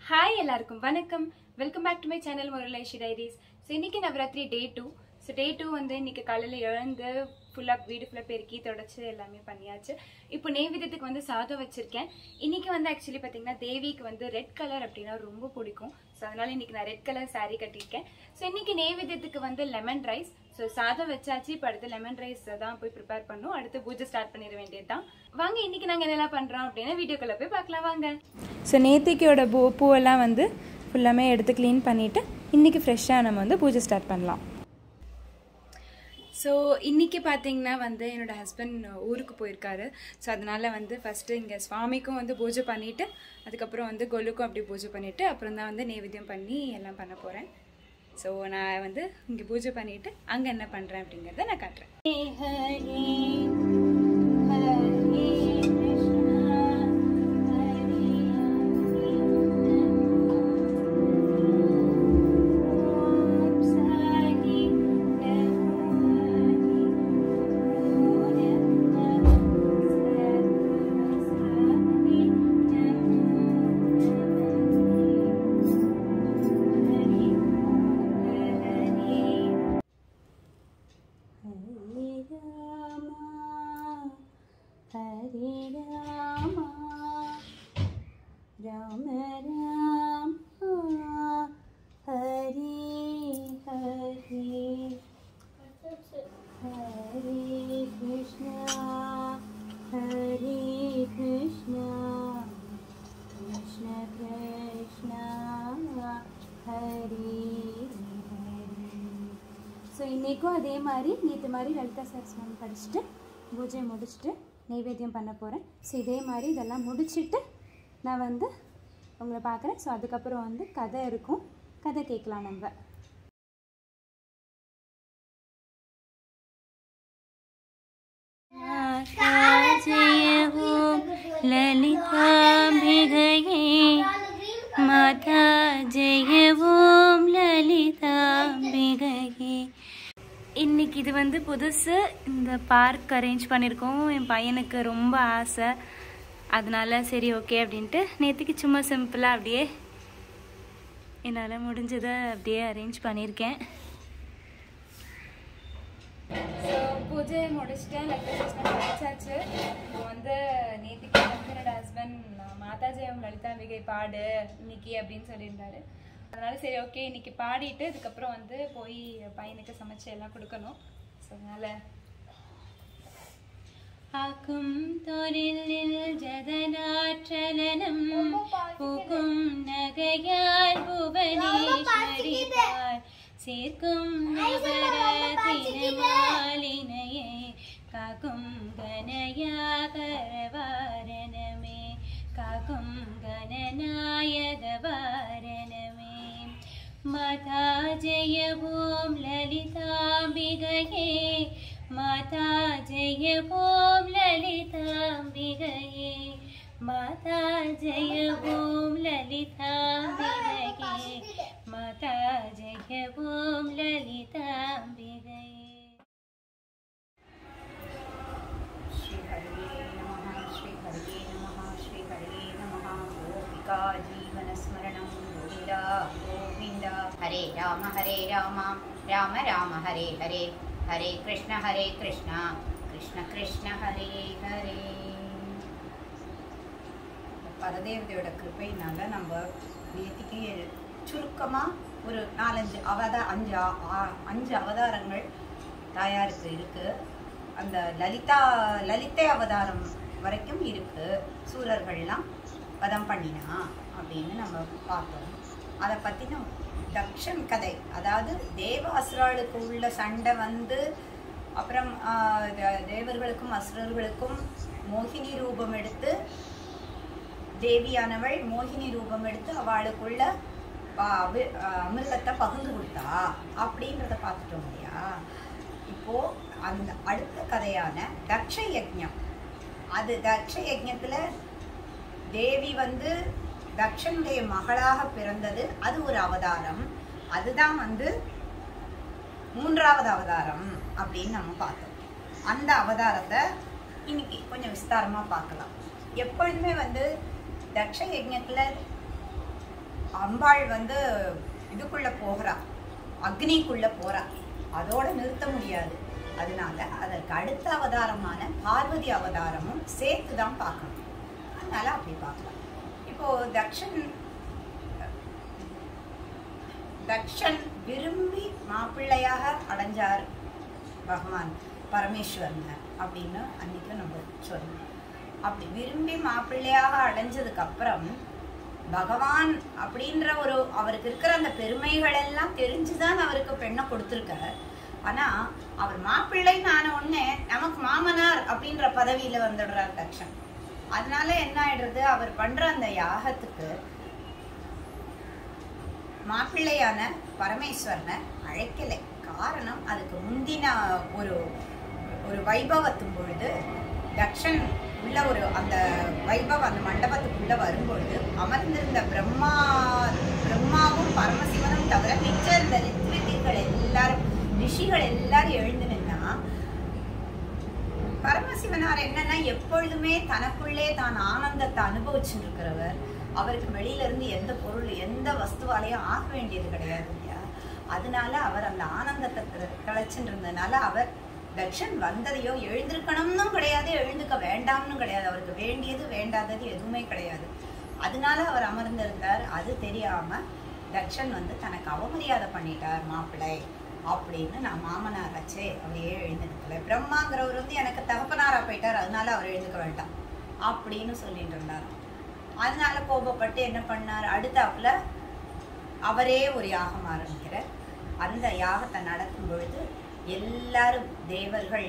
Hi எல்லாருக்கும் வணக்கம் welcome back to my channel Muraleshi diaries so இன்னைக்கு Navaratri day two so day two வந்து இன்னைக்கு காலையில் எழுந்து ஃபுல்லாக வீடு ஃபுல்லாக பெருக்கி தொடச்சி எல்லாமே பண்ணியாச்சு இப்போ நெய்வேத்தியத்துக்கு வந்து சாதம் வச்சிருக்கேன் இன்னைக்கு வந்து ஆக்சுவலி பார்த்தீங்கன்னா தேவிக்கு வந்து ரெட் கலர் அப்படின்னா ரொம்ப பிடிக்கும் ஸோ அதனால இன்னைக்கு நான் ரெட் கலர் saree கட்டியிருக்கேன் ஸோ இன்னைக்கு நெய்வேத்தியத்துக்கு வந்து லெமன் ரைஸ் ஸோ சாதம் வச்சாச்சு இப்போ அடுத்து லெமன் ரைஸ் தான் போய் ப்ரிப்பேர் பண்ணும் அடுத்து பூஜை ஸ்டார்ட் பண்ணிட வேண்டியது தான் வாங்க இன்னைக்கு நாங்கள் என்னெல்லாம் பண்ணுறோம் அப்படின்னா வீடியோக்குள்ளே போய் பார்க்கலாம் வாங்க ஸோ நேத்திக்கையோட பூ பூவெல்லாம் வந்து ஃபுல்லாமே எடுத்து க்ளீன் பண்ணிவிட்டு இன்றைக்கி ஃப்ரெஷ்ஷாக நம்ம வந்து பூஜை ஸ்டார்ட் பண்ணலாம் ஸோ இன்னைக்கு பார்த்தீங்கன்னா வந்து என்னோட ஹஸ்பண்ட் ஊருக்கு போயிருக்காரு ஸோ அதனால வந்து ஃபஸ்ட்டு இங்கே சுவாமிக்கும் வந்து பூஜை பண்ணிவிட்டு அதுக்கப்புறம் வந்து கொலுக்கும் அப்படி பூஜை பண்ணிவிட்டு அப்புறம் தான் வந்து நைவேத்தியம் பண்ணி எல்லாம் பண்ண போகிறேன் ஸோ நான் வந்து இங்கே பூஜை பண்ணிவிட்டு அங்கே என்ன பண்ணுறேன் அப்படிங்கிறத நான் காட்டுறேன் हरे रामा हरे रामा राम राम हरे हरे हरे कृष्णा हरे कृष्णा कृष्ण कृष्णा हरे हरे ஸோ இன்றைக்கும் அதே மாதிரி நேற்று மாதிரி லலிதா சரஸ்வரம் படிச்சுட்டு பூஜை முடிச்சுட்டு நைவேத்தியம் பண்ண போகிறேன் ஸோ இதே மாதிரி இதெல்லாம் முடிச்சுட்டு நான் வந்து உங்களை பார்க்குறேன் ஸோ அதுக்கப்புறம் வந்து கதை இருக்கும் கதை கேட்கலாம் நம்ம जय ओम ललिताम्बिगये माता जय ओम ललिताम्बिगये இன்னைக்கு இது வந்து புதுசு இந்த பார்க் அரேஞ்ச் பண்ணியிருக்கோம் என் பையனுக்கு ரொம்ப ஆசை அதனால சரி ஓகே அப்படின்ட்டு நேற்றுக்கு சும்மா சிம்பிளாக அப்படியே என்னால் முடிஞ்சதை அப்படியே அரேஞ்ச் பண்ணியிருக்கேன் ஸோ பூஜை முடிச்சுட்டேன் லலிதாகிருஷ்ணன் படிச்சாச்சு இப்போ வந்து நேற்றுக்கு வந்து என்னோட ஹஸ்பண்ட் மாதா ஜெயம் லலிதாம்பிகை பாடு இன்னைக்கு அப்படின்னு சொல்லியிருந்தாரு அதனால சரி ஓகே இன்னைக்கு பாடிட்டு அதுக்கப்புறம் வந்து போய் பையனுக்கு சமைச்சு எல்லாம் கொடுக்கணும் ஸோ அதனால ஆக்கும் தொழிலில் ஜதனாற்றலனம் பூக்கும் நகையால் புவனேஸ்வரி தார் சேர்க்கும் நவரத்தின மாலினையே காக்கும் கனயாகரவாரணமே காக்கும் கணநாயக வாரணமே மாதா ஜெய ஓம் லலிதாம்பிகையே மாதா ஜெய ஓம் லலிதாம்பிகையே மாதா ஜெய ஓம் லலிதாம்பிகையே மாதா ஜெய ஓம் லலிதாம்பிகையே श्रीहरये नमः श्रीहरये नमः श्रीहरये नमः गोपिका जीवनस्मरणं गोविन्द गोविन्द हरे राम हरे राम राम राम हरे हरे हरे कृष्ण हरे कृष्ण कृष्ण कृष्ण हरे हरे பரதேவதையோட கிருப்பையினால நம்ம நேற்றுக்கு சுருக்கமாக ஒரு நாலஞ்சு அவதா அஞ்சு ஆ- ஆ- அஞ்சு அவதாரங்கள் தாயாருக்கு இருக்குது அந்த லலிதா லலிதை அவதாரம் வரைக்கும் இருக்கு சூரர்கள்லாம் வதம் பண்ணினா அப்படின்னு நம்ம பார்த்தோம் அதை பற்றின தக்ஷன் கதை அதாவது தேவாசுராளுக்கு உள்ள சண்டை வந்து அப்புறம் ஆஹ், தே- தேவர்களுக்கும் அசுரர்களுக்கும் மோகினி ரூபம் எடுத்து தேவியானவள் மோகினி ரூபம் எடுத்து அவளுக்குள்ள ப- அவி- அஹ் அமிர்தத்தை பகிர்ந்து கொடுத்தா அப்படின்றத பார்த்துட்டோம் இல்லையா இப்போ அந்த அடுத்த கதையான தக்ஷ யஜ்ஞம் அது தக்ஷ யஜ்ஞத்துல தேவி வந்து தக்ஷனுடைய மகளாக பிறந்தது அது ஒரு அவதாரம் அதுதான் வந்து மூன்றாவது அவதாரம் அப்படின்னு நம்ம பார்த்தோம் அந்த அவதாரத்தை இன்னைக்கு கொஞ்சம் விஸ்தாரமா பார்க்கலாம் எப்பொழுதுமே வந்து தக்ஷ யஜ்ஞத்துல அம்பாள் வந்து இதுக்குள்ள போகிறா அக்னிக்குள்ள போறா அதோட நிறுத்த முடியாது அதனால அதற்கு அடுத்த அவதாரமான பார்வதி அவதாரமும் சேர்த்து தான் பார்க்கணும் அதனால அப்படி பார்க்கலாம் இப்போ தக்ஷன் தக்ஷன் விரும்பி மாப்பிள்ளையாக அடைஞ்சார் பகவான் பரமேஸ்வரன் அப்படின்னு அன்னைக்கு நம்ம சொல்லணும் அப்படி விரும்பி மாப்பிள்ளையாக அடைஞ்சதுக்கு அப்புறம் பகவான் அப்படின்ற ஒரு அவருக்கு இருக்கிற அந்த பெருமைகள் எல்லாம் தெரிஞ்சுதான் அவருக்கு பெண்ணை கொடுத்துருக்கார் ஆனா அவர் மாப்பிள்ளைன்னு ஆன உடனே நமக்கு மாமனார் அப்படின்ற பதவியில வந்துடுறார் தக்ஷன் அதனால என்ன ஆயிடுறது அவர் பண்ற அந்த யாகத்துக்கு மாப்பிள்ளையான பரமேஸ்வரனை அழைக்கலை காரணம் அதுக்கு முந்தின ஒரு ஒரு வைபவத்தும் பொழுது தக்ஷன் உள்ள ஒரு அந்த வைபவம் அந்த மண்டபத்துக்குள்ள வரும்பொழுது அமர்ந்திருந்த பிரம்மா பிரம்மாவும் பரமசிவனும் தவிர மிச்ச இந்த ரித்விகள் எல்லாரும் ரிஷிகள் எல்லாரும் எழுந்து நின்னா பரமசிவனார் என்னன்னா எப்பொழுதுமே தனக்குள்ளே தான் ஆனந்தத்தை அனுபவிச்சுட்டு இருக்கிறவர் அவருக்கு வெளியில இருந்து எந்த பொருள் எந்த வஸ்துவாலையும் ஆக வேண்டியது கிடையாது இல்லையா அதனால அவர் அந்த ஆனந்தத்தை களைச்சுட்டு இருந்ததுனால அவர் தக்ஷன் வந்ததையோ எழுந்திருக்கணும்னும் கிடையாது எழுந்துக்க வேண்டாம்னு கிடையாது அவருக்கு வேண்டியது வேண்டாதது எதுவுமே கிடையாது அதனால அவர் அமர்ந்திருந்தார் அது தெரியாம தக்ஷன் வந்து தனக்கு அவமரியாதை பண்ணிட்டார் மாப்பிள்ளை அப்படின்னு நான் மாமனார் ஆச்சே அவரையே எழுந்துக்கல பிரம்மாங்கிறவர் வந்து எனக்கு தகப்பனாரா போயிட்டார் அதனால அவர் எழுந்துக்க வேண்டாம் அப்படின்னு சொல்லிட்டு இருந்தார் அதனால கோபப்பட்டு என்ன பண்ணார் அடுத்தாப்புல அவரே ஒரு யாகம் ஆரம்பிக்கிறார் அந்த யாகத்தை நடக்கும் பொழுது எல்லாரும் தேவர்கள்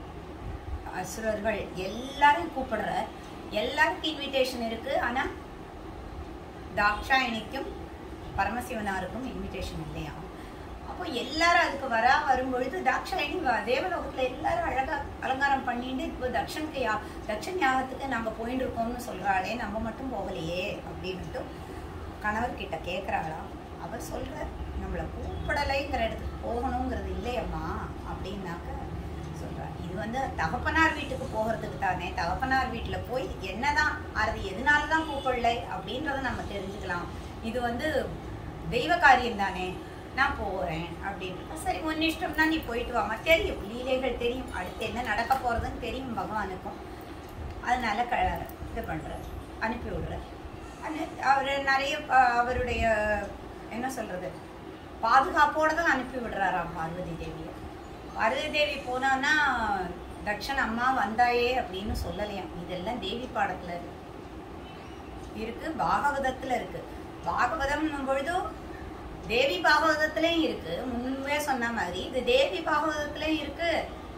அசுரர்கள் எல்லாரையும் கூப்பிடுற எல்லாருக்கும் இன்விடேஷன் இருக்கு ஆனா தாக்ஷாயணிக்கும் பரமசிவனாருக்கும் இன்விடேஷன் இல்லையா அப்போ எல்லாரும் அதுக்கு வரா வரும்பொழுது தாக்ஷாயணி வ- தேவலோகத்துல எல்லாரும் அழகா அலங்காரம் பண்ணிட்டு இப்போ தக்ஷனுக்கு யா தக்ஷன் யாகத்துக்கு நம்ம போயிட்டு இருக்கோம்னு சொல்றாளே நம்ம மட்டும் போகலையே அப்படின்னுட்டு கணவர்கிட்ட கேட்குறாளாம் அவர் சொல்ற நம்மளை கூப்பிடலைங்கிற இடத்துக்கு போகணுங்கிறது இல்லையம்மா அப்படின்னாக்க சொல்றார் இது வந்து தகப்பனார் வீட்டுக்கு போகிறதுக்கு தானே தகப்பனார் வீட்டில் போய் என்னதான் அது எதனால தான் கூப்பிடலை அப்படின்றத நம்ம தெரிஞ்சுக்கலாம் இது வந்து தெய்வ காரியம் தானே நான் போகிறேன் அப்படின்னு சரி உன் இஷ்டம்னா நீ போயிட்டு வாமா தெரியும் லீலைகள் தெரியும் அடுத்து என்ன நடக்க போகிறதுன்னு தெரியும் பகவானுக்கும் அதனால க இது பண்ணுறார் அனுப்பி விடுறார் அவர் நிறைய ப- அவருடைய என்ன சொல்றது பாதுகாப்போட தான் அனுப்பி விடுறாராம் பார்வதி தேவியை பார்வதி தேவி போனான்னா தக்ஷன் அம்மா வந்தாயே அப்படின்னு சொல்லலையாம் இதெல்லாம் தேவி பாடத்துல இருக்கு இருக்கு பாகவதத்துல இருக்கு பாகவதம் பொழுது தேவி பாகவதத்திலையும் இருக்கு முன்பே சொன்ன மாதிரி இது தேவி பாகவதத்திலையும் இருக்கு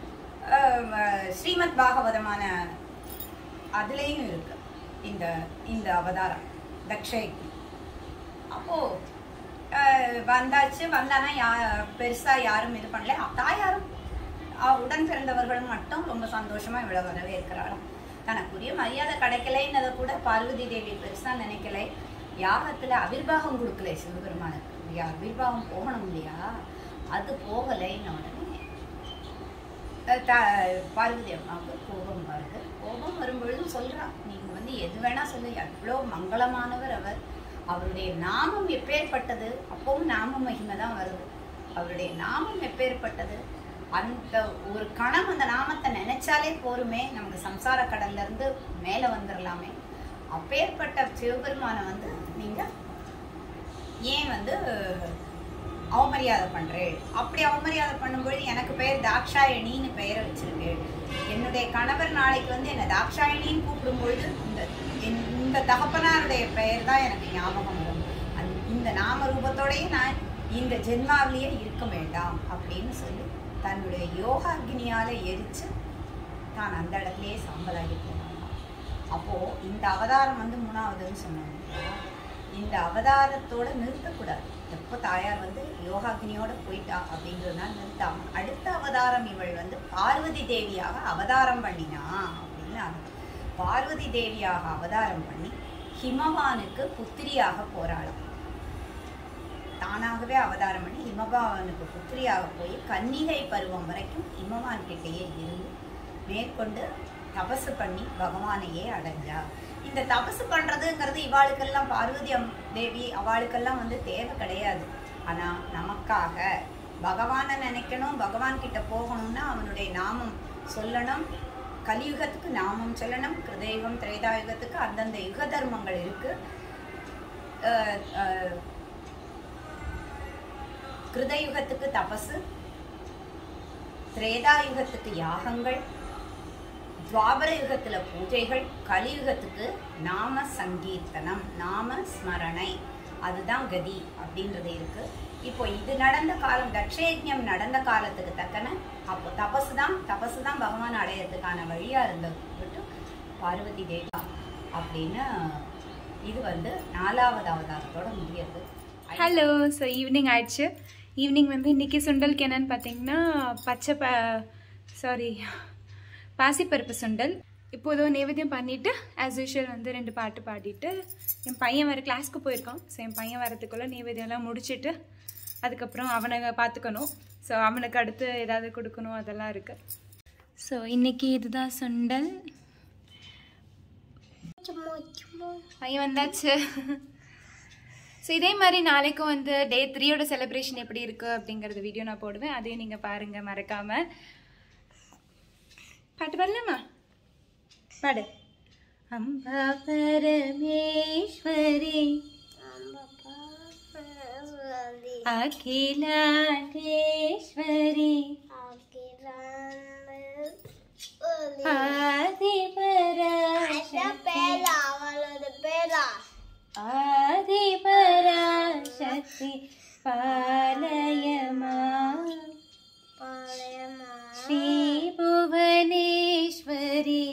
அஹ், ஸ்ரீமத் பாகவதமான அதுலேயும் இருக்கு இந்த இந்த அவதாரம் தக்ஷைக்கு அப்போ அஹ், வந்தாச்சு வந்தானா யா பெருசா யாரும் இது பண்ணல தாயாரும் அஹ், உடன் பிறந்தவர்களும் மட்டும் ரொம்ப சந்தோஷமா இவ்வளவு வரவேற்கிறாளாம் தனக்குரிய மரியாதை கிடைக்கலைன்னதை கூட பார்வதி தேவி பெருசா நினைக்கலை யாகத்துல அவிர்வாகம் கொடுக்கல சிவபெருமானுக்கு யா- அவிர்வாகம் போகணும் இல்லையா அது போகலைன்னு உடனே அஹ் த- பார்வதி அம்மாவுக்கு கோபம் வருது கோபம் வரும்பொழுதும் சொல்றா நீங்க வந்து எது வேணா சொல்லு எவ்வளோ மங்களமானவர் அவர் அவருடைய நாமம் எப்பேற்பட்டது அப்பவும் நாம மகிமை தான் வருது அவருடைய நாமம் எப்பேற்பட்டது அந்த ஒரு கணம் அந்த நாமத்தை நினைச்சாலே போருமே நமக்கு சம்சார கடல்ல இருந்து மேல வந்துடலாமே அப்பேற்பட்ட சிவபெருமானை வந்து நீங்க ஏன் வந்து அவமரியாதை பண்றேன் அப்படி அவமரியாதை பண்ணும்பொழுது எனக்கு பெயர் தாக்ஷாயணின்னு பெயரை வச்சிருக்கேன் என்னுடைய கணவர் நாளைக்கு வந்து என்னை தாக்ஷாயணின்னு கூப்பிடும்பொழுது இந்த என்- இந்த தகப்பனாருடைய பெயர் தான் எனக்கு ஞாபகம் வரும் அந்த இந்த நாம ரூபத்தோடயே நான் இந்த ஜென்மாவிலேயே இருக்க வேண்டாம் அப்படின்னு சொல்லி தன்னுடைய யோகாக்னியால எரிச்சு தான் அந்த இடத்துலயே சாம்பலாகி போனாங்க அப்போ இந்த அவதாரம் வந்து மூணாவதுன்னு சொன்னாங்க இல்லையா? இந்த அவதாரத்தோட நிறுத்தக்கூடாது எப்போ தாயார் வந்து யோகாக்னியோட போயிட்டா அப்படிங்கிறதுனால நிறுத்தாம அடுத்த அவதாரம் இவள் வந்து பார்வதி தேவியாக அவதாரம் பண்ணினா அப்படின்னு அர்த்தம். பார்வதி தேவியாக அவதாரம் பண்ணி ஹிமவானுக்கு புத்திரியாக போராடும் தானாகவே அவதாரம் பண்ணி ஹிமவானுக்கு புத்திரியாக போய் கன்னிகை பருவம் வரைக்கும் ஹிமவான் கிட்டேயே இருந்து மேற்கொண்டு தபசு பண்ணி பகவானையே அடைஞ்சா இந்த தபசு பண்றதுங்கிறது இவாளுக்கெல்லாம் பார்வதி அம்- தேவி அவளுக்கெல்லாம் வந்து தேவை கிடையாது ஆனா நமக்காக பகவானை நினைக்கணும் பகவான் கிட்ட போகணும்னா அவனுடைய நாமம் சொல்லணும் கலியுகத்துக்கு நாமம் சொல்லணும் கிருதயுகம் திரேதாயுகத்துக்கு அந்தந்த யுக தர்மங்கள் இருக்கு அஹ், அஹ், கிருதயுகத்துக்கு தபசு திரேதாயுகத்துக்கு யாகங்கள் துவாபர யுகத்துல பூஜைகள் கலியுகத்துக்கு நாம சங்கீர்த்தனம் நாம ஸ்மரணை அதுதான் கதி அப்படின்றது இருக்கு இப்போ இது நடந்த காலம் தட்சயஜ்ஞம் நடந்த காலத்துக்கு தக்கன அப்போ தபசு தான் தபசு தான் பகவான் அடையறதுக்கான வழியா இருந்துட்டு பார்வதி தேவா அப்படின்னு இது வந்து நாலாவது அவதாரத்தோட முடியுது ஹலோ ஸோ ஈவினிங் ஆயிடுச்சு ஈவினிங் வந்து இன்னைக்கு சுண்டலுக்கு என்னன்னு பார்த்தீங்கன்னா பச்சை ப சாரி பாசிப்பருப்பு சுண்டல் இப்போதும் நைவேத்தியம் பண்ணிவிட்டு ஆஸ் யூஷுவல் வந்து ரெண்டு பாட்டு பாடிட்டு என் பையன் வேறு கிளாஸ்க்கு போயிருக்கான் ஸோ என் பையன் வரதுக்குள்ளே நைவேத்தியம்லாம் முடிச்சிட்டு அதுக்கப்புறம் அவனை பார்த்துக்கணும் ஸோ அவனுக்கு அடுத்து ஏதாவது கொடுக்கணும் அதெல்லாம் இருக்குது ஸோ இன்னைக்கு இதுதான் சுண்டல் பையன் வந்தாச்சு ஸோ இதே மாதிரி நாளைக்கும் வந்து டே த்ரீயோட செலிப்ரேஷன் எப்படி இருக்கு அப்படிங்கறது வீடியோ நான் போடுவேன் அதையும் நீங்கள் பாருங்க மறக்காம பாட்டு பாடலாமா பாடு அம்பா பரமேஸ்வரி அகிலாண்டேஸ்வரி ஆதிபராசக்தி பாலயமா ஸ்ரீ புவனேஸ்வரி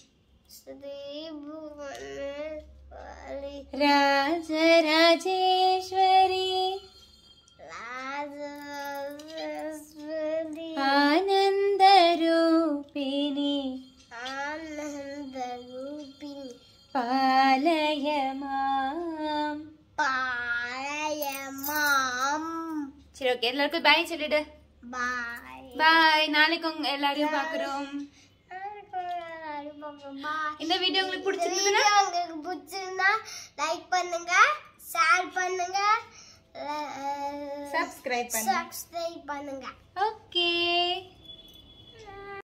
ராஜராஜேஸ்வரி ஆனந்தரூபிணி பாலயமாம் சரி ஓகே எல்லாருக்கும் பாய் சொல்லிடு பாய் நாளைக்கு உங்க எல்லாரையும் பாக்குறோம் இந்த வீடியோ உங்களுக்கு பிடிச்சிருந்ததுன்னா உங்களுக்கு பிடிச்சிருந்தா லைக் பண்ணுங்க ஷேர் பண்ணுங்க சப்ஸ்கிரைப் பண்ணுங்க சப்ஸ்கிரைப் பண்ணுங்க ஓகே